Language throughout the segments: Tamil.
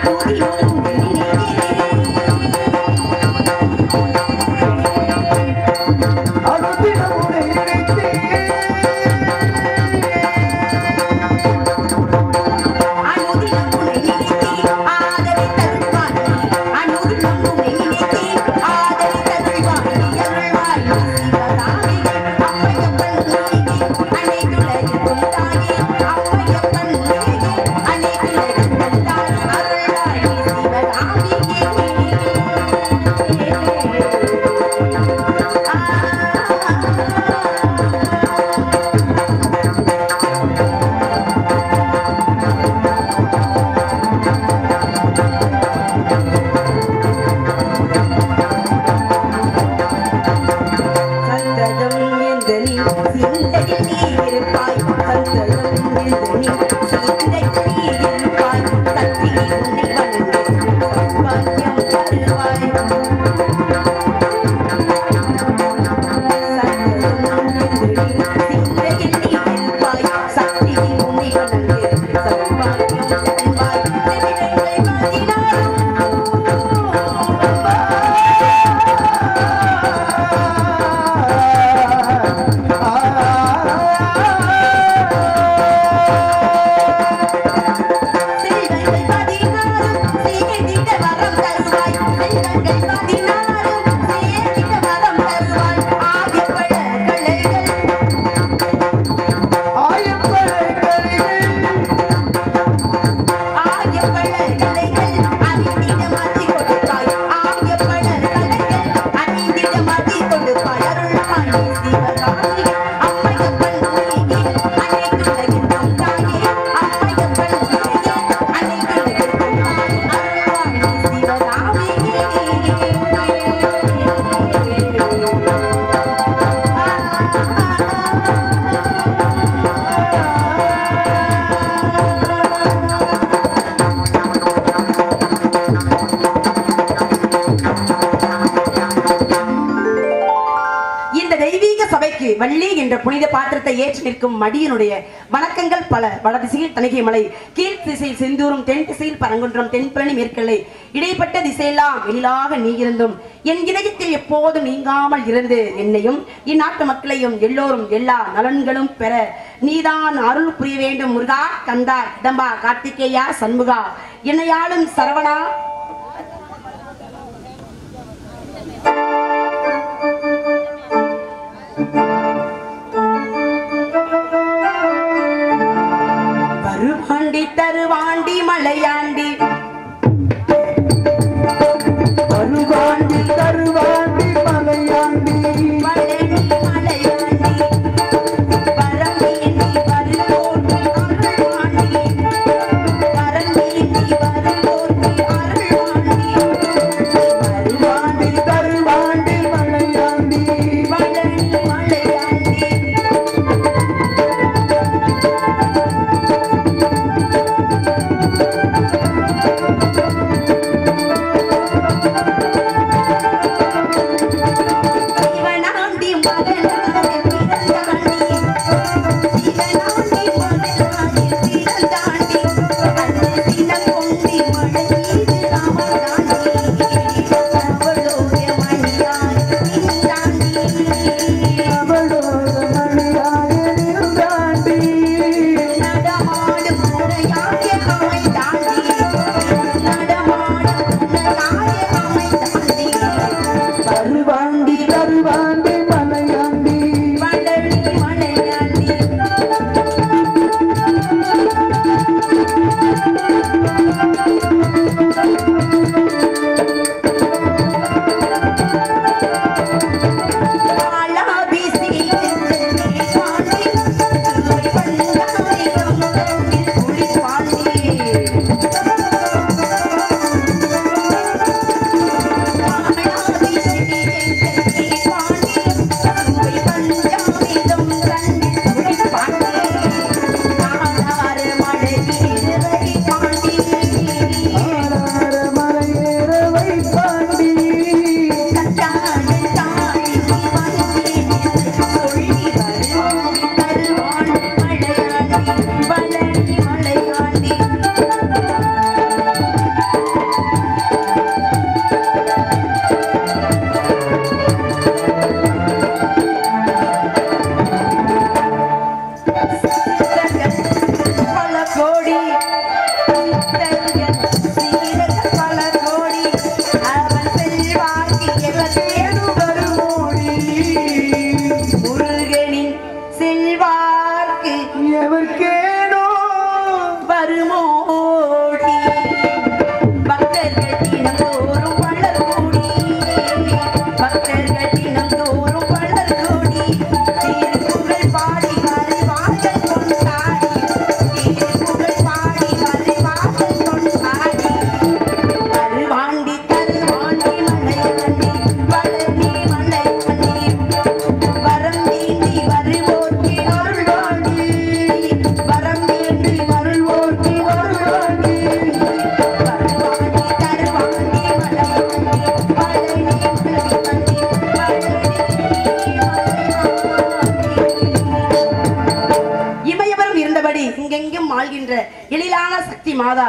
வள்ளி என்ற புனித பாத்திரத்தை ஏற்று நிற்கும் மடியனுடைய வணக்கங்கள் பல வட திசையில் தணிகை மலை கீழ் திசையில் செந்தூரும் தென் திசையில் பரங்குன்றம் தென்பழனி மேற்கல்லை இடைப்பட்ட திசையெல்லாம் எழிலாக நீ இருந்தும் என் இதயத்தில் எப்போதும் நீங்காமல் இருந்து என்னையும் இந்நாட்டு மக்களையும் எல்லோரும் எல்லா நலன்களும் பெற நீதான் அருள் புரிய வேண்டும் முருகா கந்தா கடம்பா கார்த்திகேயா சண்முகா என்னையாளும் சரவணா வருவாண்டி தருவாண்டி மலையாண்டி வருவாண்டி தருவாண்டி மலையாண்டி பழனி மலையாண்டி வரமேந்தி வருவோர்க்கு அருள்வாண்டி வரமேந்தி வருவோர்க்கு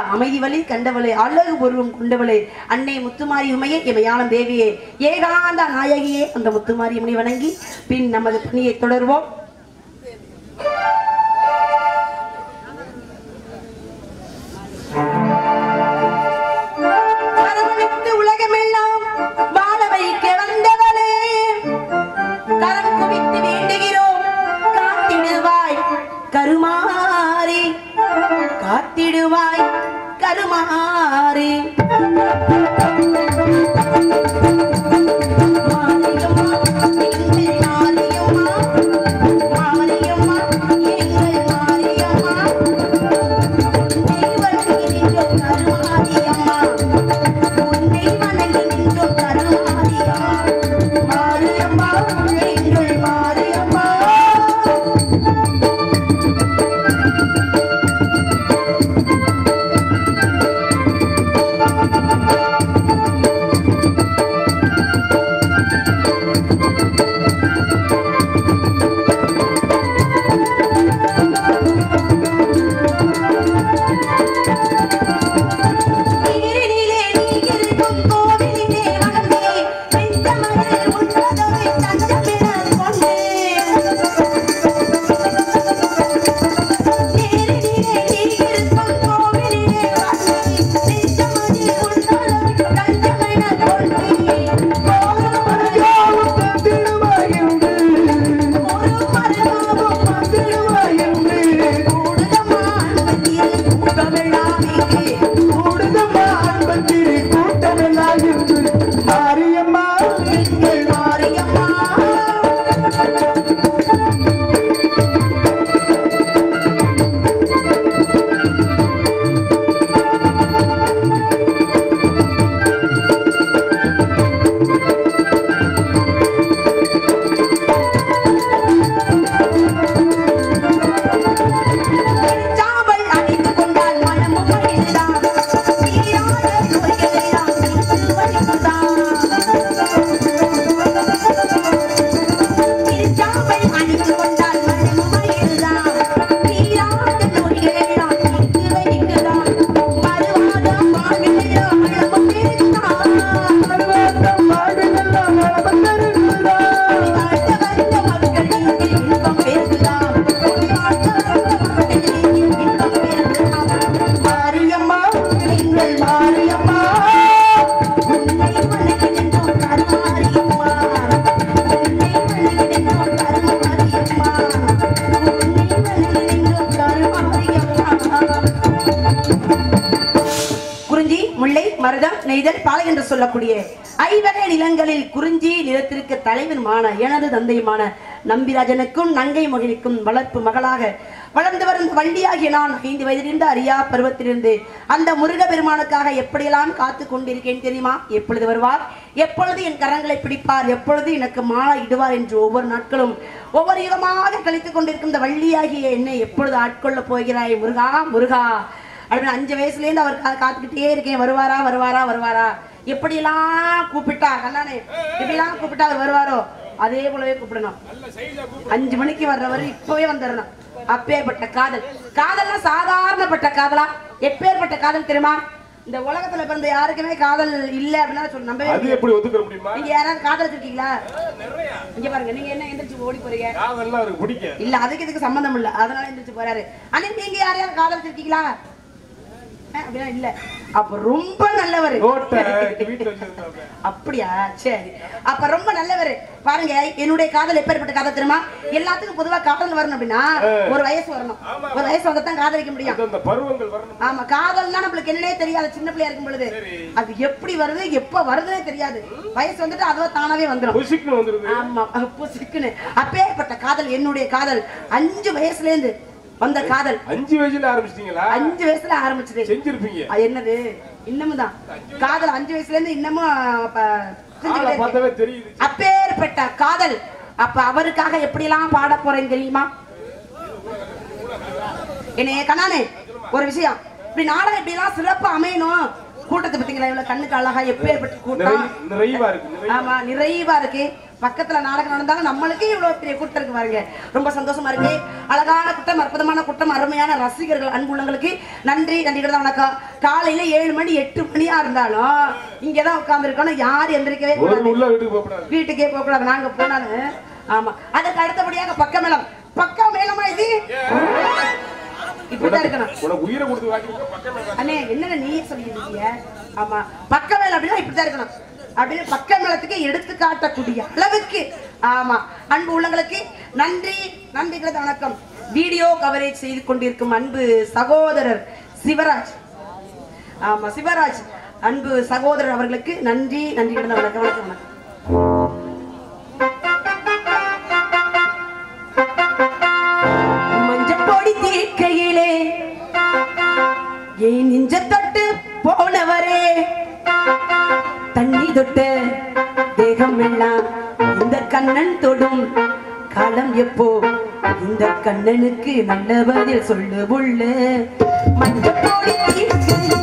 அமைதி வழி கண்டவளே அழகு உருவம் கொண்டவளே அன்னை முத்துமாரி உமையே இமையானம் தேவியே ஏகாந்த நாயகியே அந்த முத்துமாரி உமை வணங்கி பின் நமது பணியை தொடர்வோம் அரவணைத்து உலகமெல்லாம் வாழ வைக்க வந்தவளே கரம் குவித்து வேண்டுகிறோம் காத்திடுவாய் கருமாறி காத்திடுவாய் கருமாறி மாரியம்மா, எங்கள் மாரியம்மா, மாரியம்மா, எங்கள் மாரியம்மா, உன்னை வணங்கி நின்றோம் கருமாரியம்மா, உன்னை வணங்கி நின்றோம் கருமாரியம்மா, மாரியம்மா, எங்கள் மாரியம்மா நீரினிலே நீ இருக்கும் கோவிலிலே வந்தே நெஞ்சமதில் உன்னதமே தஞ்சமெனக் கொண்டேன் நீரினிலே நீ இருக்கும் கோவிலிலே வந்தே நெஞ்சமதில் உன்னதமே தஞ்சமெனக் கொண்டேன் போரும் யாவும் தந்திடுவாய் என்று ஒரு மருதாவும் தந்திடுவாய் என்று கூடுதம்மா அன்பத்தில் கூட்டமெல்லாம் இங்கே கூடுதம்மா அன்பத்திரி கூட்டமெல்லாம் என்று மாரியம்மா எங்கள் மாரியம்மா சாம்பல் அணிந்து கொண்டால் மனமும் மகிழ்ந்தான் தீராத நோய்களெல்லாம் தீர்த்து வழிந்தான் சாம்பல் அணிந்து கொண்டால் மனமும் மகிழ்ந்தான் தீராத நோய்களெல்லாம் தீர்த்து வைக்கிறான் மறுவாதம் வாழ்கிறோம் மனமும் பெருந்தான் மறுவாக்கம் வாழ்வெல்லாம் வளம் தருகிறாய் வாழ்ந்த வந்த மக்களின் இன்பம் பெருகுதாம் வாழ்ந்த வந்த மக்களின் இன்பம் பெருகுதாம் மாரியம்மா எங்கள் மாரியம்மா உன்னை வணங்கி நின்றோம் கருமாரியம்மா உன்னை வணங்கி நின்றோம் கருமாரியம்மா உன்னை வணங்கி நின்றோம் கருமாரியம்மா குறிஞ்சி முல்லை மருதம் நெய்தல் பாலை என்று சொல்லக்கூடிய ஐவகை நிலங்களில் குறிஞ்சி நிலத்திற்கு தலைவனுமான எனது தந்தையுமான நம்பிராஜனுக்கும் நங்கை மகனுக்கும் வளர்ப்பு மகளாக வளர்ந்து வரும் வள்ளியாகிய நான் ஐந்து வயதிலிருந்து அறியா பருவத்திலிருந்து அந்த முருக பெருமானுக்காக எப்படியெல்லாம் காத்து கொண்டிருக்கேன் தெரியுமா எப்பொழுது வருவார் எப்பொழுது என் கரங்களை பிடிப்பார் எப்பொழுது எனக்கு மாலை இடுவார் என்று ஒவ்வொரு நாட்களும் ஒவ்வொரு யுகமாக கழித்துக் கொண்டிருக்கும் இந்த வள்ளியாகிய என்னை எப்பொழுது ஆட்கொள்ள போகிறாய் முருகா முருகா அப்படின்னு அஞ்சு வயசுல இருந்து அவர் கா- காத்துக்கிட்டே இருக்கேன் வருவாரா வருவாரா வருவாரா எப்படியெல்லாம் கூப்பிட்டா கண்ணானே எப்படிலாம் கூப்பிட்டா அவர் வருவாரோ அதே போலவே கூப்பிடணும் அஞ்சு மணிக்கு வர்றவர் இப்பவே வந்துடணும் அப்பேற்பட்ட காதல் காதல்னா சாதாரணப்பட்ட காதலா எப்பேற்பட்ட காதல் தெரியுமா இந்த உலகத்துல பிறந்த யாருக்குமே காதல் இல்ல அப்படின்னா சொல்ல நம்பவே அது முடியாது. எப்படி ஒத்துக்க முடியுமா நீங்க யாராவது காதலிச்சிருக்கீங்களா இங்க பாருங்க நீங்க என்ன எந்திரிச்சு ஓடி போறீங்க காதெல்லாம் அவருக்கு பிடிக்கும் இல்ல அதுக்கு இதுக்கு சம்பந்தம் இல்ல அதனால எந்திரிச்சு போறாரு அண்ணன் நீங்க யாரையாவது காதலிச்சிருக்கீங்களா அஹ், அப்படிலாம் இல்ல அப்ப ரொம்ப நல்லவர் நோட்டை வீட்டுல வச்சிருந்தாங்க அப்படியா சரி அப்ப ரொம்ப நல்லவர் பாருங்க என்னுடைய காதல் எப்பேற்பட்ட காதல் தெரியுமா எல்லாத்துக்கும் பொதுவா காதல் வரணும் அப்படின்னா ஒரு வயசு வரணும் ஒரு வயசு வந்தா தான் காதலிக்க முடியும் அது அந்த பருவங்கள் வரணும் ஆமா காதல்னா நம்மளுக்கு என்னன்னே தெரியாது சின்ன பிள்ளையா இருக்கும் பொழுது அது எப்படி வருது எப்ப வருதுன்னே தெரியாது வயசு வந்துட்டு அதுவா தானாவே வந்துடும் புசிக்குன்னு வந்துருது ஆமா புசுக்குன்னு அப்பேற்பட்ட காதல் என்னுடைய காதல் அஞ்சு வயசுல இருந்து வந்த காதல் அஞ்சு வயசுல ஆரம்பிச்சிட்டீங்களா அஞ்சு வயசுல ஆரம்பிச்சது செஞ்சிருப்பீங்க அது என்னது இன்னமும் தான் காதல் அஞ்சு வயசுல இருந்து இன்னமும் அப்ப செஞ்சுக்கிட்டே ஆளை இருக்கேன். பார்த்தாவே தெரியுது அப்பேற்பட்ட காதல் அப்ப அவருக்காக எப்படி எல்லாம் பாட போறேன் தெரியுமா என்னைய கண்ணானே ஒரு விஷயம் இப்படி நாடகம் இப்படி எல்லாம் சிறப்பா அமையணும் கூட்டத்தை பத்தீங்களா இவ்வளவு கண்ணுக்கு அழகா எப்பேற்பட்ட கூட்டம் நிறை- நிறைவா இருக்கு நிறைவா. ஆமா நிறைவா இருக்கு பக்கத்துல நாடகம் நடந்தாலும் நம்மளுக்கே இவ்வளவு பெரிய கூட்டம் இருக்கு பாருங்க ரொம்ப சந்தோஷமா இருக்கு அழகான கூட்டம் அற்புதமான கூட்டம் அருமையான ரசிகர்கள் அன்புள்ளங்களுக்கு நன்றி நன்றிகள் வணக்கம் காலையில ஏழு மணி எட்டு மணியா இருந்தாலும் இங்கதான் உட்கார்ந்து இருக்கணும் யார் எந்திரிக்கவே ஒரு கூடாது உள்ள வீட்டுக்கு போகக்கூடாது வீட்டுக்கே போக கூடாது நாங்க போனாலும் ஆமா அதுக்கு அடுத்தபடியாக பக்க மேளம் பக்க மேளமா இது இப்படிதான் இருக்கணும் உனக்கு உயிரை கொடுத்து வாங்கிட்டு பக்கம் மேல அண்ணே என்னங்க நீயே சொல்லியிருக்கீங்க ஆமா பக்க மேளம் அப்படின்னா இப்படிதான் இருக்கணும் அப்படின்னு பக்க மேளத்துக்கு எடுத்து காட்டக்கூடிய அளவுக்கு ஆமா அன்பு உள்ளங்களுக்கு நன்றி நன்றிகளது வணக்கம் வீடியோ கவரேஜ் செய்து கொண்டிருக்கும் அன்பு சகோதரர் சிவராஜ் ஆமா சிவராஜ் அன்பு சகோதரர் அவர்களுக்கு நன்றி நன்றிகளது வணக்கம் வணக்கம் வணக்கம் மஞ்சப்பொடி தீர்க்கையிலே ஏன் நெஞ்ச தொட்டு போனவரே தண்ணி தொட்டு தேகம் எல்லாம் இந்த கண்ணன் தொடும் காலம் எப்போ இந்த கண்ணனுக்கு நல்ல பதில் சொல்லு புள்ள மஞ்சப்பொடி தீர்க்கையிலே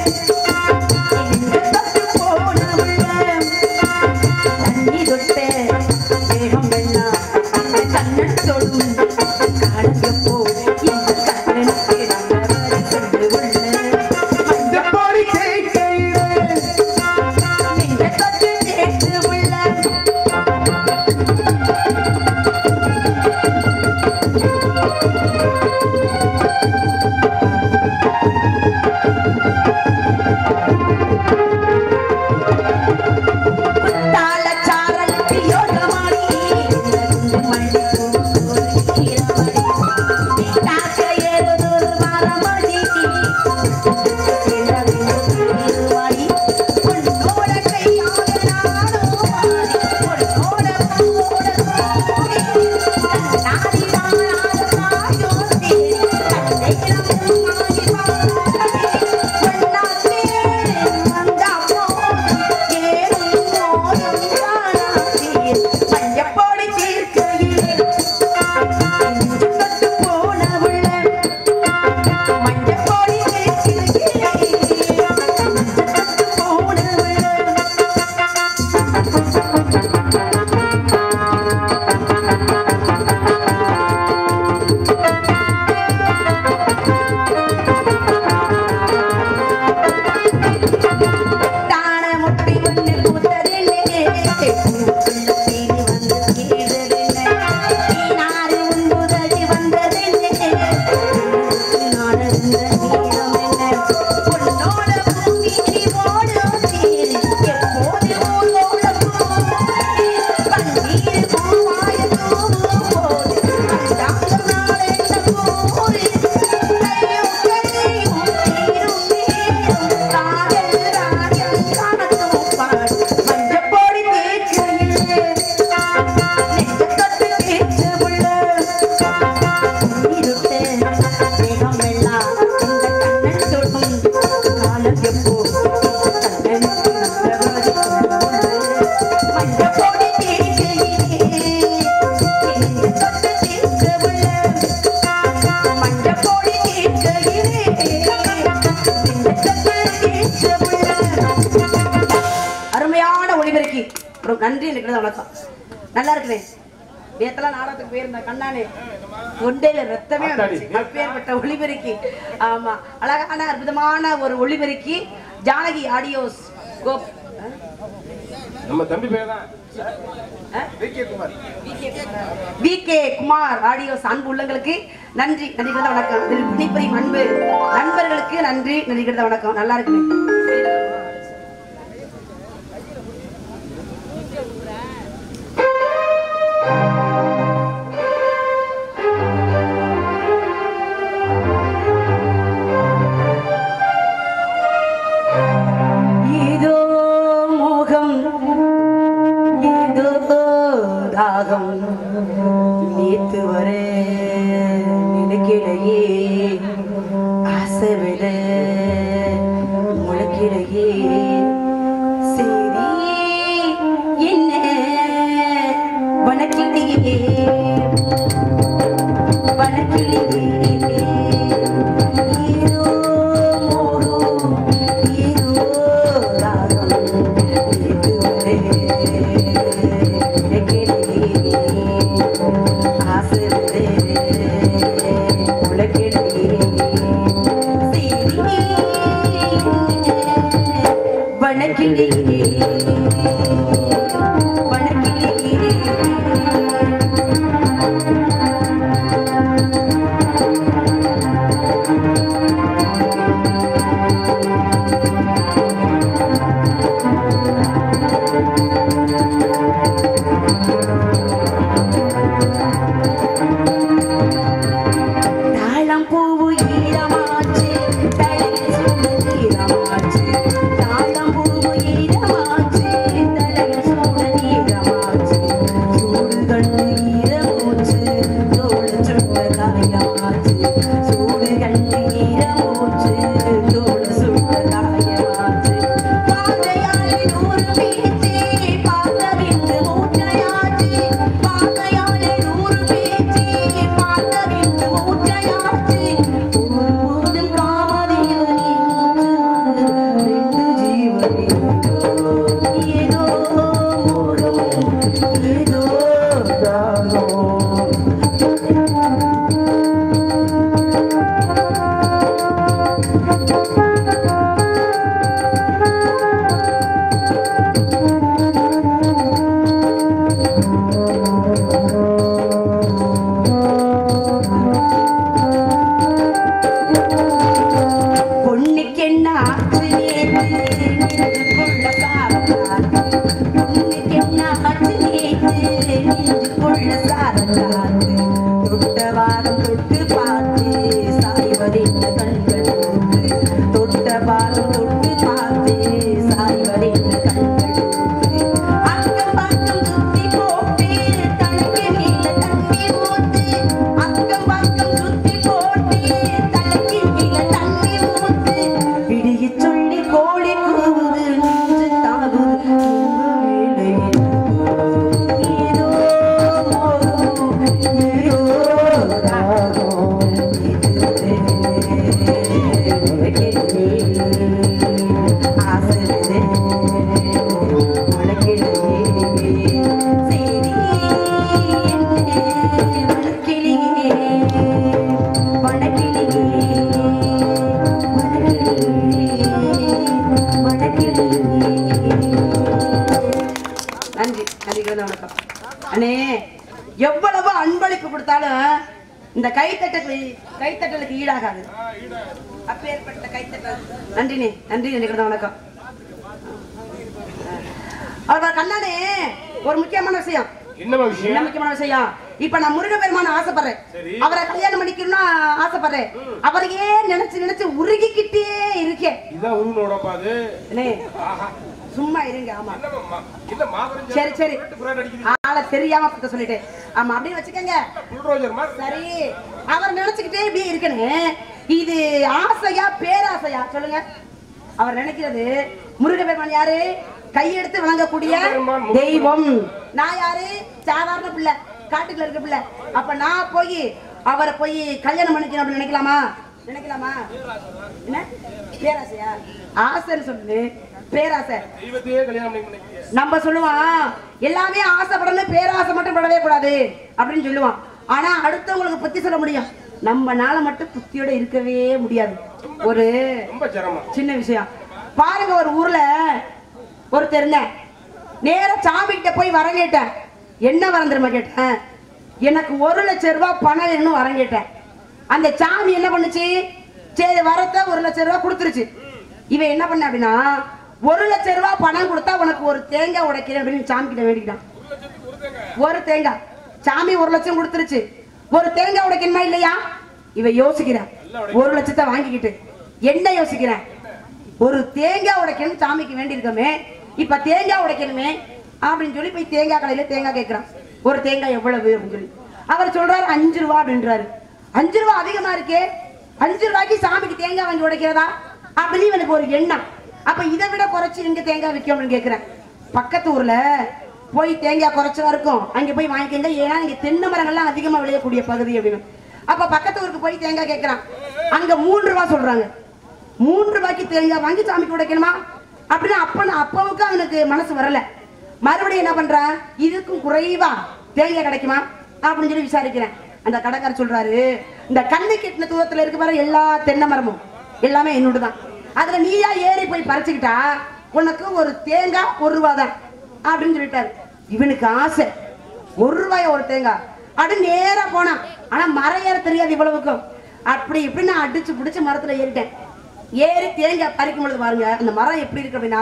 நெஞ்ச தொட்டு போனவளே, தண்ணி தொட்டு தேகம் எல்லாம் இந்த கண்ணன் தொடும் காலம் எப்போ இந்த கண்ணனுக்கு நல்ல பதில் சொல்லு புள்ள மஞ்சப்பாடி தேய்க்கையிலே நெஞ்ச தொட்டு தேய்த்து உள்ள தாளச்சாரலுக்கு யோகமாடி மல்லி பூ தாக்க ஏதோ மரமடி உன்னோட கையால நானும் மாறி உன்னோட பூவோட கூடி நாடி நானாக காயோ தேடி கண்ணையிலும் மாறி மாறி ஒன்னா தேடி வந்தா போதும் ஏறும் போதும் காணாதே மஞ்சப்பொடி தீர்க்கையிலே நெஞ்சு பட்டு போன உள்ள மஞ்சப்பொடி தீர்க்கையிலே நெஞ்சு பட்டு போன உள்ள தான முட்டி ஒன்று பூத்ததில்லை பூக்குள்ள தேடி வந்து கேட்டதில்லை நீனாறு உன்புதடி வந்ததில்லை நான் இருந்த நேரம் என்ன உன்னோட பூமி நீ ஓடும் தேடி எப்போது ஊரோட பூமி பன்னீர் பூவாய தூவும் போது அந்தாங்க நாள் என்ன கூறு கையும் கையும் தீரும் நீரும் காதல் ராகம் காணத்தும் பாடு மஞ்சப்பொடி தேய்க்கையிலே நெஞ்ச தொட்டு தேய்ச்ச புள்ள இருட்டு மேகம் எல்லாம் இந்த கண்ணன் தொடும் காலம் எப்போ கண்ணனுக்கு நல்லவரை மஞ்சப்பொடி தேய்க்கையிலே நெஞ்ச தொட்டு தேய்ச்ச புள்ள மஞ்சப்பொடி தேய்க்கையிலே நெஞ்ச தொட்டு தேய்ச்ச புள்ள அருமையான ஒளிபெருக்கி ரொம்ப நன்றி இருக்கிறது வணக்கம் நல்லா இருக்கிறேன் நேத்தெல்லாம் நாடகத்துக்கு போயிருந்த கண்ணானே தொண்டையில ரத்தமே வந்துச்சு அப்பேற்பட்ட ஒளிபெருக்கி ஆமா அழகான அற்புதமான ஒரு ஒளிபெருக்கி ஜானகி ஆடியோஸ் கோப் நம்ம தம்பி பேர் தான் ஆ? VK Kumar V K Kumar audios அன்பு உள்ளங்களுக்கு நன்றி நன்றி கிடந்த வணக்கம் இதில் பணிபுரியும் அன்பு நண்பர்களுக்கு நன்றி நன்றி கிடந்த வணக்கம் நல்லா இருக்கு ஏதோ மோகம் ஏதோ தாகம் நேத்து வர நினைக்கிடையே ஆசை விட முளைக்கிடையே சரி என்ன வனக்கிடையே வனக்கிடையே ஏதோ மோகம் ஏதோ ராகம் ஏதோ வணக்கிலேயே வணக்கிலேயே தாழம் பூவு ஈரமாச்சு தலையில் சூடு ஈரமாச்சு தாழம் பூவு ஈரமாச்சு தலையில் சூடு ஈரமாச்சு சூடு கண்டு ஈரமூச்சு தோள் சுட்ட காயமாச்சு சூடு கண்டு ஈரமூச்சு தோள் சுட்ட காயமாச்சு பாதையாலே நூறு பேச்சு பார்த்தவிந்து மூச்சையாச்சு பாதையாலே நூறு பேச்சு பார்த்தவிந்து மூச்சையாச்சு ஒருபோதும் காமதேவனே மூச்சு ரெண்டு ஜீவனே ஏதோ மோகம் ஏதோ தாகம் பொண்ணுக்கு என்ன ஆச்சு நேத்து நெஞ்சுக்குள்ள சாரக்காத்து பொண்ணுக்கு என்ன ஆச்சு நேத்து நெஞ்சுக்குள்ள சாரக்காத்து தொட்ட வாரம் தொட்டு பார்த்து சாய்வதென்ன கண்கள் ஊத்து தொட்ட வாரம் தொட்டு பார்த்து சாய்வதென்ன கண்கள் ஊத்து அக்கம் பக்கம் சுத்தி போட்டு தலைக்கு மேல தண்ணி ஊத்து அக்கம் பக்கம் சுத்தி போட்டு தலைக்கு மேல தண்ணி ஊத்து விடிய சொல்லி கோழி கூவுது நெஞ்சு தாவுது வேலையில் ஏதோ மோகம், ஏதோ ராகம். உனக்கென்னே ஆசை உனக்கென்னே சரி வணக்கிளியே வணக்கிளியே நன்றி நன்றி கிழந்த வணக்கம் அண்ணே எவ்வளவு அன்பளிப்பு கொடுத்தாலும் இந்த கைத்தட்டலுக்கு கைத்தட்டலுக்கு ஈடாகாது அப்பேற்பட்ட கைத்தட்டல் நன்றிண்ணே நன்றி நன்றி கிழந்த வணக்கம் அவர் கண்ணானே ஒரு முக்கியமான விஷயம் என்னமா என்ன விஷயம் முக்கியமான விஷயம் இப்ப நான் முருக பெருமான ஆசைப்படுறேன் சரி. அவரை கல்யாணம் பண்ணிக்கணும்னு ஆசைப்படுறேன் அவரையே நினைச்சு நினைச்சு உருகிக்கிட்டே இருக்கேன் இதான் உருவனோடப்பா அது அண்ணே, ஆஹா சும்மா இருங்க ஆமா என்னம்மா மா- என்ன மாபெரும் சரி சரி புராட் அடிக்குது ஆளை தெரியாம பத்த சொல்லிட்டேன் ஆமா அப்படியே வச்சுக்கோங்க புல்ரோஜர் மாதிரி சரி அவர் நினைச்சுக்கிட்டே இப்படியே இருக்கணும் இது ஆசையா பேராசையா சொல்லுங்க அவர் நினைக்கிறது முருக பெருமான் யாரு கையெடுத்து வணங்கக்கூடிய முருகப்பெருமான், முருகப்பெருமான். தெய்வம் நான் யாரு சாதாரண பிள்ளை காட்டுக்குள்ள இருக்க பிள்ளை அப்ப நான் போய் அவரை போய் கல்யாணம் பண்ணிக்கணும் அப்படின்னு நினைக்கலாமா நினைக்கலாமா என்ன பேராசையா ஆசைன்னு சொல்லு பேராசை தெய்வத்தையே கல்யாணம் பண்ணி பண்ணிக்கிறீங்க. நம்ம சொல்லுவான் எல்லாமே ஆசைப்படணும் பேராசை மட்டும் படவே கூடாது அப்படின்னு சொல்லுவான் ஆனா அடுத்தவங்களுக்கு புத்தி சொல்ல முடியும் நம்மனால மட்டும் புத்தியோட இருக்கவே முடியாது ஒரு ரொம்ப சிரமம் சின்ன விஷயம் பாருங்க ஒரு ஊர்ல ஒருத்தர் இருந்தேன் நேரா சாமி கிட்ட போய் வரம் கேட்டேன் என்ன வரம் தெரியுமா கேட்டேன் எனக்கு ஒரு லட்சம் ரூபாய் பணம் வேணும்னு வரம் கேட்டேன் அந்த சாமி என்ன பண்ணுச்சு சரி வரத்தை ஒரு லட்சம் ரூபாய் கொடுத்துருச்சு இவன் என்ன பண்ண அப்படின்னா ஒரு லட்சம் ரூபாய் பணம் கொடுத்தா உனக்கு ஒரு தேங்காய் உடைக்கிறேன் அப்படின்னு சாமி கிட்ட வேண்டிக்கிட்டான் ஒரு தேங்காய் சாமி ஒரு லட்சம் கொடுத்துருச்சு ஒரு தேங்காய் உடைக்கணுமா இல்லையா இவ யோசிக்கிறேன் ஒரு லட்சத்தை வாங்கிக்கிட்டு என்ன யோசிக்கிறேன் ஒரு தேங்காய் உடைக்கணும் சாமிக்கு வேண்டி இருக்கமே இப்ப தேங்காய் உடைக்கணுமே அப்படின்னு சொல்லி போய் தேங்காய் கடையில தேங்காய் கேட்கிறான் ஒரு தேங்காய் எவ்வளவு அப்படின்னு சொல்லி அவர் சொல்றாரு அஞ்சு ரூபா அப்படின்றாரு அஞ்சு ரூபா அதிகமா இருக்கே அஞ்சு ரூபாய்க்கு சாமிக்கு தேங்காய் வாங்கி உடைக்கிறதா அப்படின்னு இவனுக்கு ஒரு எண்ணம் அப்ப இதை விட குறைச்சு எங்க தேங்காய் விற்கும் அப்படின்னு கேட்கிறேன் பக்கத்து ஊர்ல போய் தேங்காய் குறைச்சலா இருக்கும் அங்க போய் வாங்கிக்கங்க ஏன்னா இங்க தென்னை மரங்கள்லாம் அதிகமா விளையக்கூடிய பகுதி அப்படின்னு அப்ப பக்கத்து ஊருக்கு போய் தேங்காய் கேட்கறான் அங்க மூன்று ரூபா சொல்றாங்க மூன்று ரூபாய்க்கு தேங்காய் வாங்கி சாமிக்கு உடைக்கணுமா அப்படின்னு அப்ப அப்பாவுக்கு அவனுக்கு மனசு வரல மறுபடியும் என்ன பண்றான் இதுக்கும் குறைவா தேங்காய் கிடைக்குமா அப்படின்னு சொல்லி விசாரிக்கிறேன் அந்த கடைக்காரர் சொல்றாரு இந்த கண்ணு கெட்டின தூரத்துல இருக்க பாரு எல்லா தென்னை மரமும் எல்லாமே என்னோட தான் அதுல நீயா ஏறி போய் பறிச்சுக்கிட்டா உனக்கு ஒரு தேங்காய் ஒரு ரூபா தான் அப்படின்னு சொல்லிட்டாரு இவனுக்கு ஆசை ஒரு ரூபாய் ஒரு தேங்காய் அப்படின்னு நேரா போனான் ஆனா மரம் ஏற தெரியாது இவ்வளவுக்கும் அப்படி இப்படி நான் அடிச்சு பிடிச்சு மரத்துல ஏறிட்டேன் ஏறி தேங்காய் பறிக்கும் பொழுது பாருங்க அந்த மரம் எப்படி இருக்கு அப்படின்னா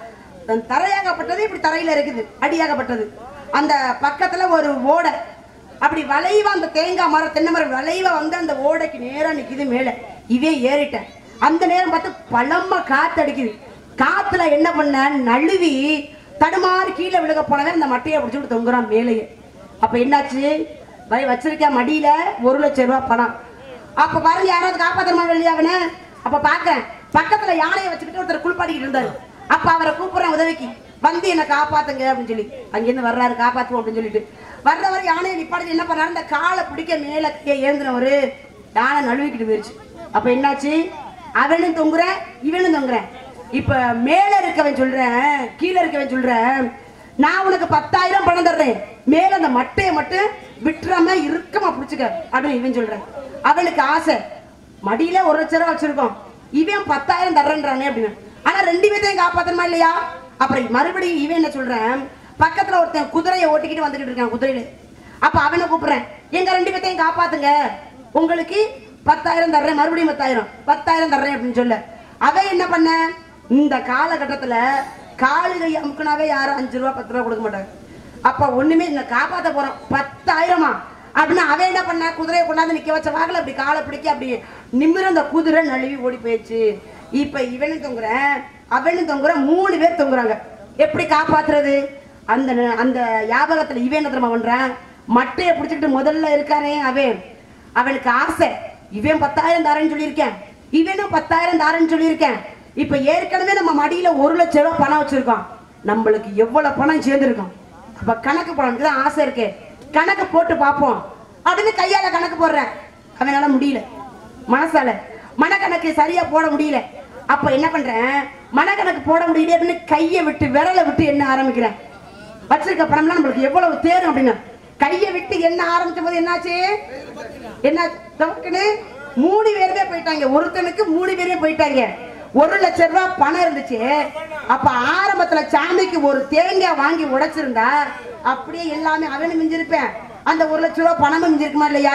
தன் தரையாகப்பட்டது இப்படி தரையில இருக்குது அடியாகப்பட்டது அந்த பக்கத்துல ஒரு ஓடை அப்படி வளைவா அந்த தேங்காய் மரம் தென்னை மரம் வளைவா வந்து அந்த ஓடைக்கு நேரா நிக்குது மேல இவன் ஏறிட்டேன் அந்த நேரம் பார்த்து பழமா காத்து அடிக்குது காத்துல என்ன பண்ண நழுவி தடுமாறி கீழே விழுக போனவன் அந்த மட்டையை பிடிச்சிட்டு தொங்குறான் மேலேயே அப்ப என்னாச்சு வை வச்சிருக்கேன் மடியில ஒரு லட்சம் ரூபாய் பணம் அப்ப பாருங்க யாராவது காப்பாத்தமா இல்லையா அவனை அப்ப பாக்குறேன் பக்கத்துல யானையை வச்சுக்கிட்டு ஒருத்தர் குளிப்பாடிக்கிட்டு இருந்தாரு அப்ப அவரை கூப்பிடுறேன் உதவிக்கு வந்து என்ன காப்பாத்துங்க அப்படின்னு சொல்லி அங்கிருந்து வர்றாரு காப்பாத்துவோம் அப்படின்னு சொல்லிட்டு வர்றவர் யானையை நிப்பாடி என்ன பண்ணாரு இந்த காலை பிடிக்க மேல கையை ஏந்தினவரு யானை நழுவிக்கிட்டு போயிருச்சு அப்ப என்னாச்சு அவனும் தொங்குறேன் இவனும் தொங்குறேன் இப்ப மேல இருக்கவன் சொல்றேன் கீழே இருக்கவன் சொல்றேன் நான் உனக்கு பத்தாயிரம் பணம் தர்றேன் மேல அந்த மட்டையை மட்டும் விட்டுறாம இறுக்கமா புடிச்சுக்க அப்படின்னு இவன் சொல்றேன் அவனுக்கு ஆசை மடியில ஒரு லட்ச ரூபா வச்சிருக்கோம் இவன் பத்தாயிரம் தர்றேன்றானே அப்படின்னு ஆனா ரெண்டு பேர்த்தையும் காப்பாத்தணுமா இல்லையா அப்புறம் மறுபடியும் இவன் என்ன சொல்றேன் பக்கத்துல ஒருத்தன் குதிரையை ஓட்டிக்கிட்டு வந்துகிட்டு இருக்கான் குதிரையில அப்ப அவனை கூப்பிடுறேன் எங்க ரெண்டு பேர்த்தையும் காப்பாத்துங்க உங்களுக்கு பத்தாயிரம் தர்றேன் மறுபடியும் பத்தாயிரம் பத்தாயிரம் தர்றேன் அப்படின்னு சொல்ல அவன் என்ன பண்ண இந்த காலகட்டத்துல காலு கை அமுக்குனாவே யாரும் அஞ்சு ரூபா பத்து ரூபா கொடுக்க மாட்டாங்க அப்ப ஒண்ணுமே இந்த காப்பாத்த போறோம் பத்தாயிரமா அப்படின்னு அவன் என்ன பண்ண குதிரையை கொண்டாந்து நிக்க வச்ச வாகல அப்படி காலை பிடிக்க அப்படி நிமிர அந்த குதிரை நழுவி ஓடி போயிடுச்சு இப்ப இவனும் தொங்குறேன் அவனும் தொங்குற மூணு பேர் தொங்குறாங்க எப்படி காப்பாத்துறது அந்த ந- அந்த ஞாபகத்துல இவன் என்ன தெரியுமா பண்றான் மட்டையை பிடிச்சிக்கிட்டு முதல்ல இருக்கானே அவன் அவனுக்கு ஆசை இவன் பத்தாயிரம் தரேன்னு சொல்லியிருக்கேன் இவனும் பத்தாயிரம் தரேன்னு சொல்லியிருக்கேன் இப்ப ஏற்கனவே நம்ம மடியில ஒரு லட்சம் ரூபாய் பணம் வச்சிருக்கோம் நம்மளுக்கு எவ்வளவு பணம் சேர்ந்துருக்கோம் அப்ப கணக்கு போடணும் தான் ஆசை இருக்கு கணக்கு போட்டு பார்ப்போம் அப்படின்னு கையால கணக்கு போடுறேன் அவனால முடியல மனசால மனக்கணக்கு சரியா போட முடியல அப்ப என்ன பண்றேன் மனக்கணக்கு போட முடியல அப்படின்னு கையை விட்டு விரலை விட்டு என்ன ஆரம்பிக்கிறேன் வச்சிருக்க பணம்லாம் நம்மளுக்கு எவ்வளவு தேரும் அப்படின்னு கையை விட்டு என்ன ஆரம்பிச்ச போது என்னாச்சு என்ன டக்குன்னு மூணு பேருமே போயிட்டாங்க ஒருத்தனுக்கு மூணு பேருமே போயிட்டாங்க ஒரு லட்சம் ரூபாய் பணம் இருந்துச்சு அப்ப ஆரம்பத்துல சாமிக்கு ஒரு தேங்காய் வாங்கி உடைச்சிருந்தா அப்படியே எல்லாமே அவனு மிஞ்சிருப்பேன் அந்த ஒரு லட்சம் ரூபாய் பணமும் மிஞ்சிருக்குமா இல்லையா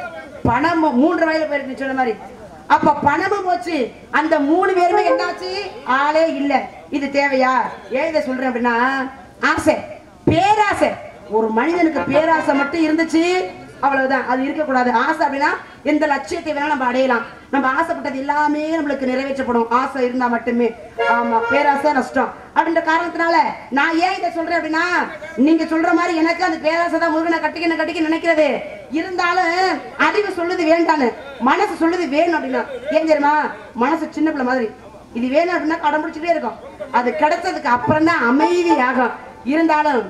பணம் மூன்று வயல போயிருக்கு நீ சொன்ன மாதிரி அப்ப பணமும் போச்சு அந்த மூணு பேருமே என்னாச்சு ஆளே இல்ல இது தேவையா ஏன் இதை சொல்றேன் அப்படின்னா ஆசை பேராசை ஒரு மனிதனுக்கு பேராசை மட்டும் இருந்துச்சு அவ்வளவுதான் அது இருக்கக்கூடாது ஆசை அப்படின்னா எந்த லட்சியத்தை வேணா நம்ம அடையலாம் நம்ம ஆசைப்பட்டது எல்லாமே நம்மளுக்கு நிறைவேற்றப்படும் ஆசை இருந்தா மட்டுமே ஆமா பேராசை நஷ்டம் அப்படின்ற காரணத்தினால நான் ஏன் இதை சொல்றேன் அப்படின்னா நீங்க சொல்ற மாதிரி எனக்கு அந்த பேராசை தான் முருகனை கட்டிக்கணும் கட்டிக்க நினைக்கிறது இருந்தாலும் அறிவு சொல்லுது வேண்டான்னு மனசு சொல்லுது வேணும் அப்படின்னா ஏன் தெரியுமா மனசு சின்ன பிள்ளை மாதிரி இது வேணும் அப்படின்னா கடன் பிடிச்சிட்டே இருக்கும் அது கிடைச்சதுக்கு அப்புறம் தான் அமைதி ஆகும் இருந்தாலும்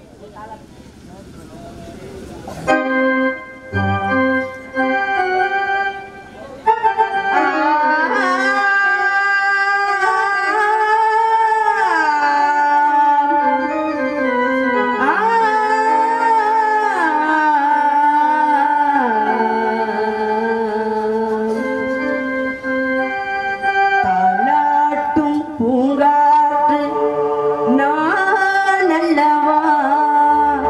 தாலாட்டும் பூங்காற்று நான் அல்லவா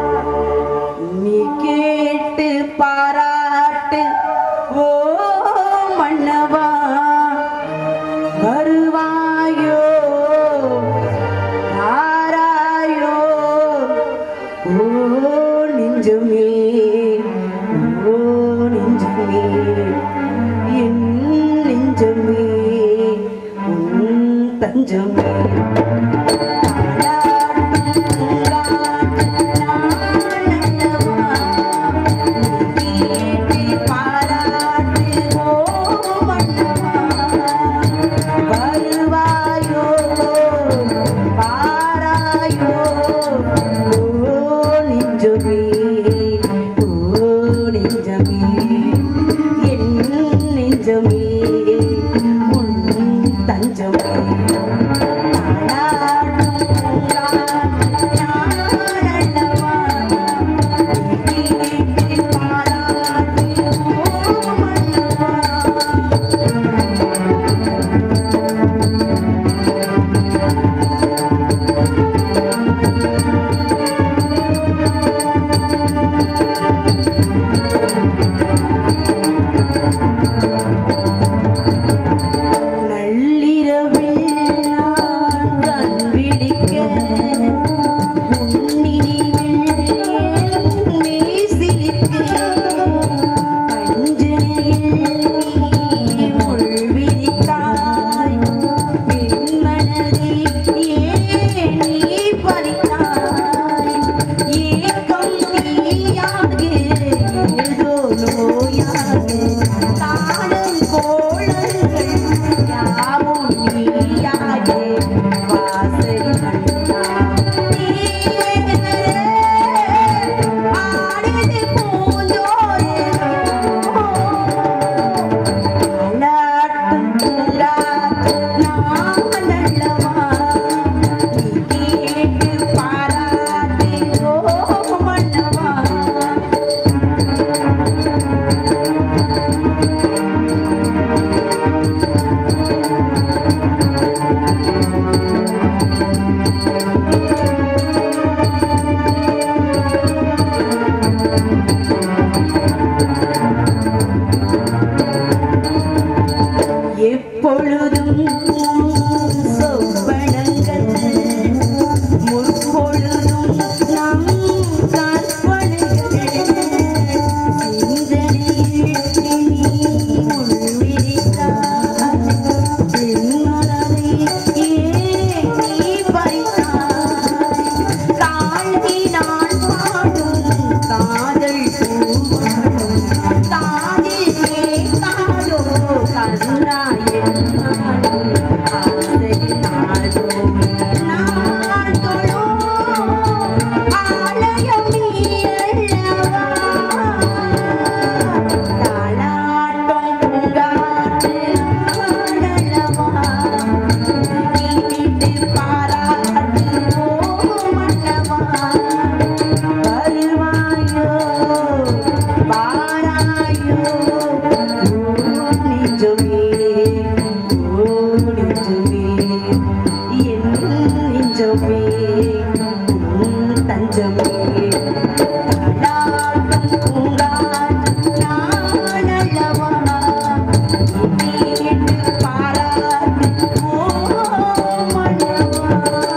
உன் தஞ்சமே தாலாட்டும் பூங்காற்று நானல்லவா நீ கேட்டு பாராட்டு ஓ மன்னவா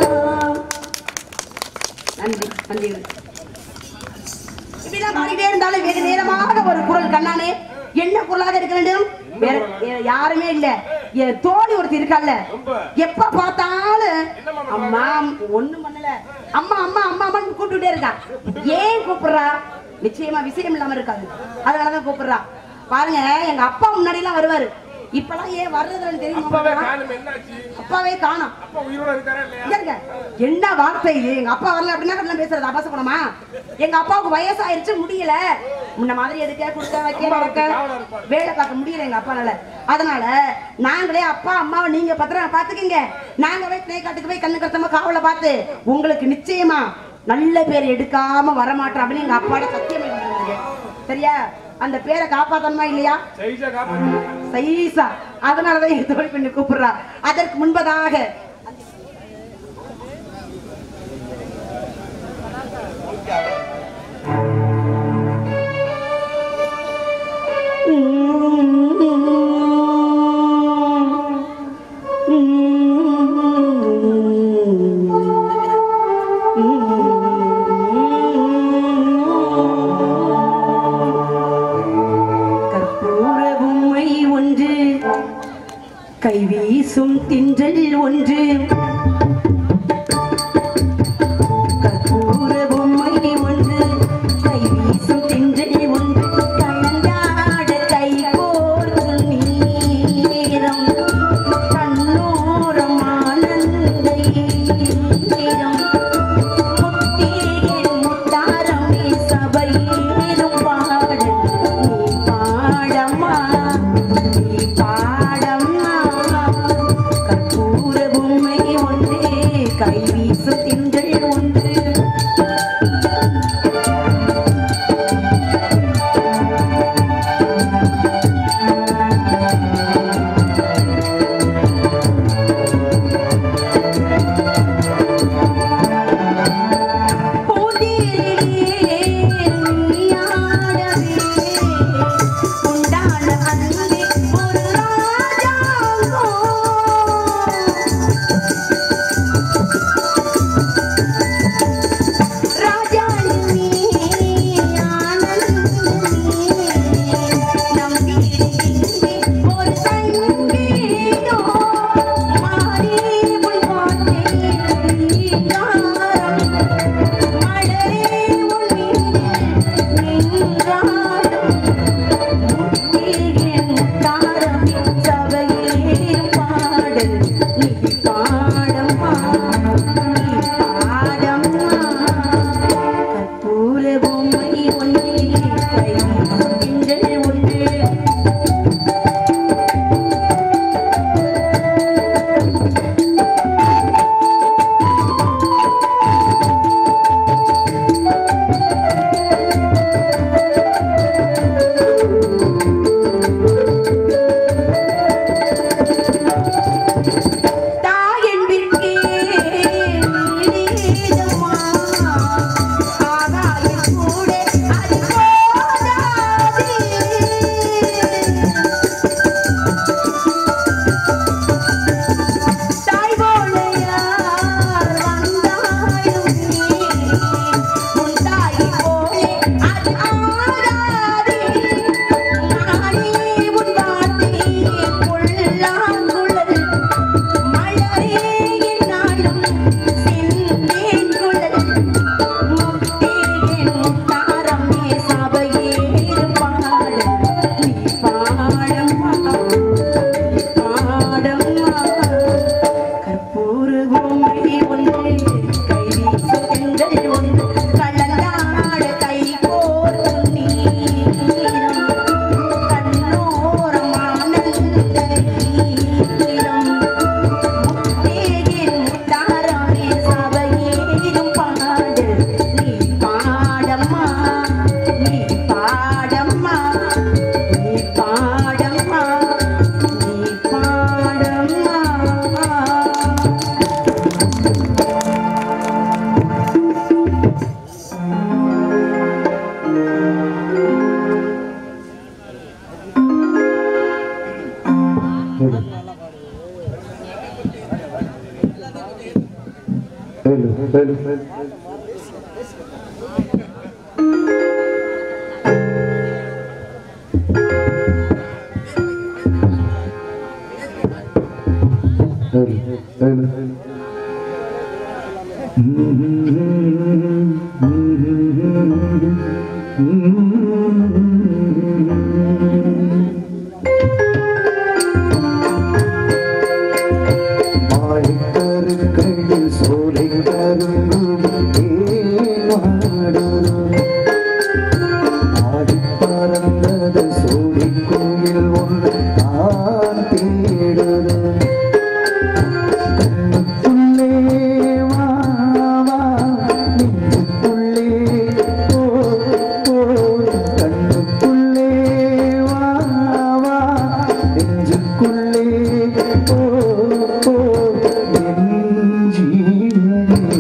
நன்றி நன்றி இப்படிலாம் பாடிட்டே இருந்தாலும் வெகு நேரமாக ஒரு குரல் கண்ணானே என்ன குரலாக இருக்க வேண்டும் வேற வேற யாருமே இல்ல என் தோழி ஒருத்தி இருக்கால்ல எப்ப பார்த்தாலும் அம்மா ஒண்ணும் பண்ணல அம்மா அம்மா அம்மா அம்மான்னு கூப்பிட்டுட்டே இருக்கா ஏன் கூப்பிடுறா நிச்சயமா விஷயம் இல்லாம இருக்காது அதனாலதான் கூப்பிடுறா பாருங்க எங்க அப்பா முன்னாடி எல்லாம் வருவாரு இப்பெல்லாம் ஏன் வர்றதுன்னு அப்பாவே தெரியுமா காணும் என்னாச்சு அப்பாவே காணோம் அப்பா உயிரோட இருக்காரா இல்லையா இங்க இருங்க. என்ன வார்த்தை இது எங்க அப்பா வரல அப்படின்னா எல்லாம் பேசுறது அபாச பணமா எங்க அப்பாவுக்கு வயசாயிருச்சு முடியல முன்ன மாதிரி எடுக்க கொடுக்க வைக்க வைக்க வேலை பார்க்க முடியல எங்க அப்பானால அதனால நாங்களே அப்பா அம்மாவை நீங்க பத்திரம் பாத்துக்கங்க நாங்க போய் தேக்காட்டுக்கு போய் கண்ணு கருத்தமா காவலை பார்த்து உங்களுக்கு நிச்சயமா நல்ல பேர் எடுக்காம வரமாட்டோம் அப்படின்னு எங்க அப்பாட சத்தியம் பண்ணிருந்தாங்க. சரியா அந்த பேரை காப்பாத்தணுமா இல்லையா ஜெயிச்சா காப்பாத்து சைசா அதனாலதான் எங்க தோழி பெண்ணு கூப்பிடுறா அதற்கு முன்பதாக கற்பூர பொம்மை ஒன்று கைவீசும் தின்றல் ஒன்று கற்பூர பொம்மை ஒன்று கைவீசும் தின்றல் ஒன்று கலந்தாட கை கோர்க்கும் நேரம் கண்ணோரம் ஆனந்த நேரம் முத்தேன் முத்தாரமே சபையேறும் பாடல் நீ பாடம்மா நீ பாடம்மா கற்பூர பொம்மை ஒன்றே கை வீசும் திங்கள் ஒன்று பூந்தேரிலே நீயாடவே உண்டான அன்பே ஒரு ராஜாங்கோ மாணிக்கருக்கையில் சோலை கருங்கும் ஏமாடுதும் ஆடிப் பறந்தது சோடிக் கோயில் ஒன்று நான் தேடுதும் கண்ணுக்குள்ளே வா, வா, நெஞ்சுக்குள்ளே போ, போ. கண்ணுக்குள்ளே வா, வா, நெஞ்சுக்குள்ளே போ, போ. என் ஜீவனே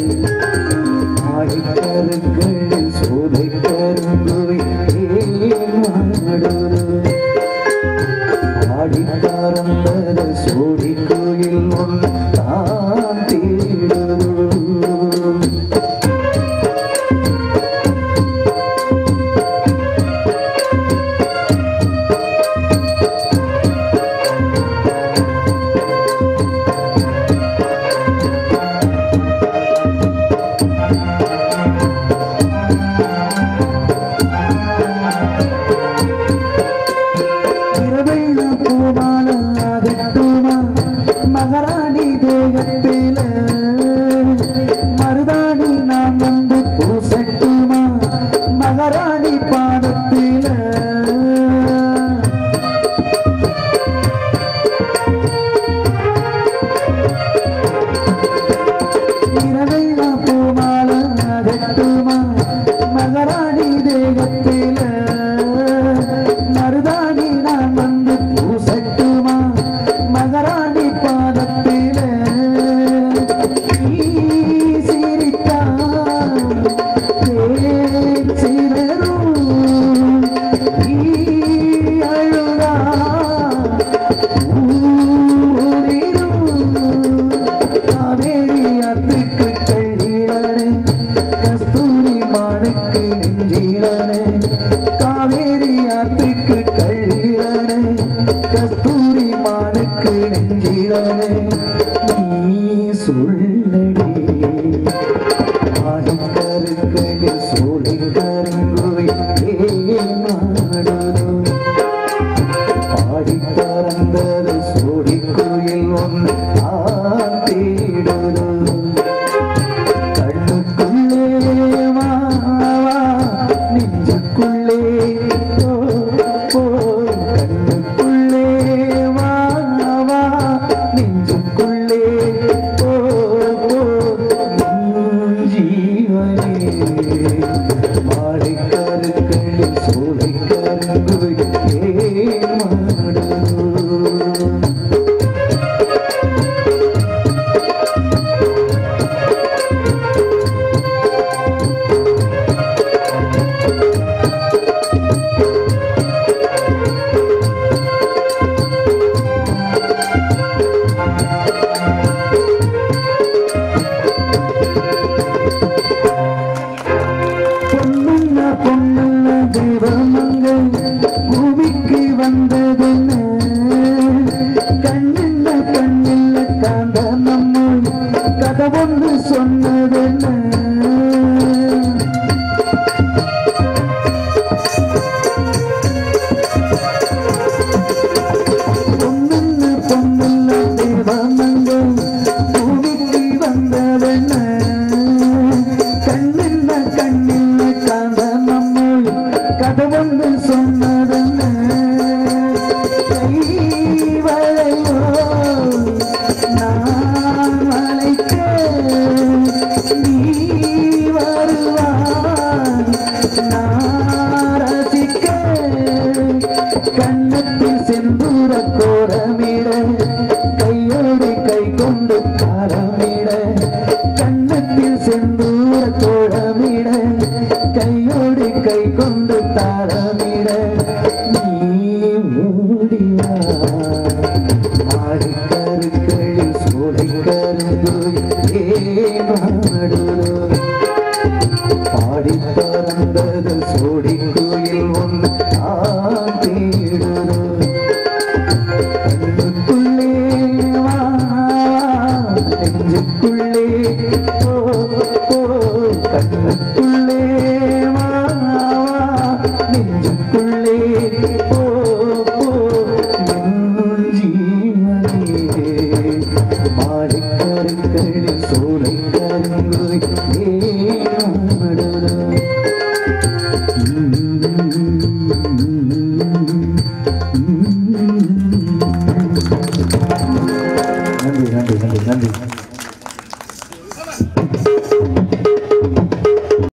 ஆடிக்கருங்களில் சோலை கருங்குவை ஏமாடுது ஆடி பறந்தது சோடி கோயில் ஒன்று தான் தேடுது இரவெள்ள பூமால ஆகட்டுமா மகாராணி தேகத்தில மருதாணி நான் வந்து பூசட்டுமா மகாராணி பாதத்தில இரவெள்ள பூமால ஆகட்டுமா மகாராணி தேகத்தில மருதாணி நான் வந்து பூசட்டுமா மகாராணி பாதத்தில நீ சிரித்தால் தேன் சிதறும். நீ அழுதால் ஊரிரும். காவேரி அத்துக்கு கழிகளே கஸ்தூரி மானுக்கு நெஞ்சிலனே காவேரி ஆத்துக்கு கழிகளே கஸ்தூரி மானுக்கு நெஞ்சிலனே நீ சொல்லடி ஆடிக்கருக்கையில் சோலை கருங்குவை ஏமாடுதோ ஆடி பறந்தது சோடி கோயில் ஒன்று நான் தேடுது கண்ணுக்குள்ளே வா, வா, நெஞ்சுக்குள்ளே போ, போ. கண்ணுக்குள்ளே வா, வா, நெஞ்சுக்குள்ளே போ, போ. என் ஜீவனே மாடிக்கருக்களில் சோலை கருங்குவை ஏமாடு பொன்னுள்ள பொன்னுள்ள தெய்வமங்கள் பூமிக்கு வந்ததென்ன கண்ணில்ல கண்ணில்ல காந்த நம்முள் கதவொன்று சொன்னதென்ன பொன்னுள்ள பொன்னுள்ள தெய்வமங்கள் பூமிக்கு வந்ததென்ன கண்ணில்ல கண்ணில்ல காந்த நம்முள் கதவொன்று சொன்னதென்ன கைவளையோ நான் அழைக்க நீ வருவாய் நான் ரசிக்க கண்ணத்தில் செந்தூர கோரமிட கையோடு கை கொண்டு காரமிட கண்ணத்தில் செந்தூர கோரமிட கையோடு கை கொண்டு தாரமிட நீ மூடிவா ஆடிக்கருக்களில் சோலை கருந்து ஏ வாடுதோ பாடி பறந்தது சோடி கோயில் ஒன்று நான் தேடுதோ கண்ணுக்குள்ளே வா நெஞ்சுக்குள்ளே ஓ ஓ கண்ணுக்குள்ளே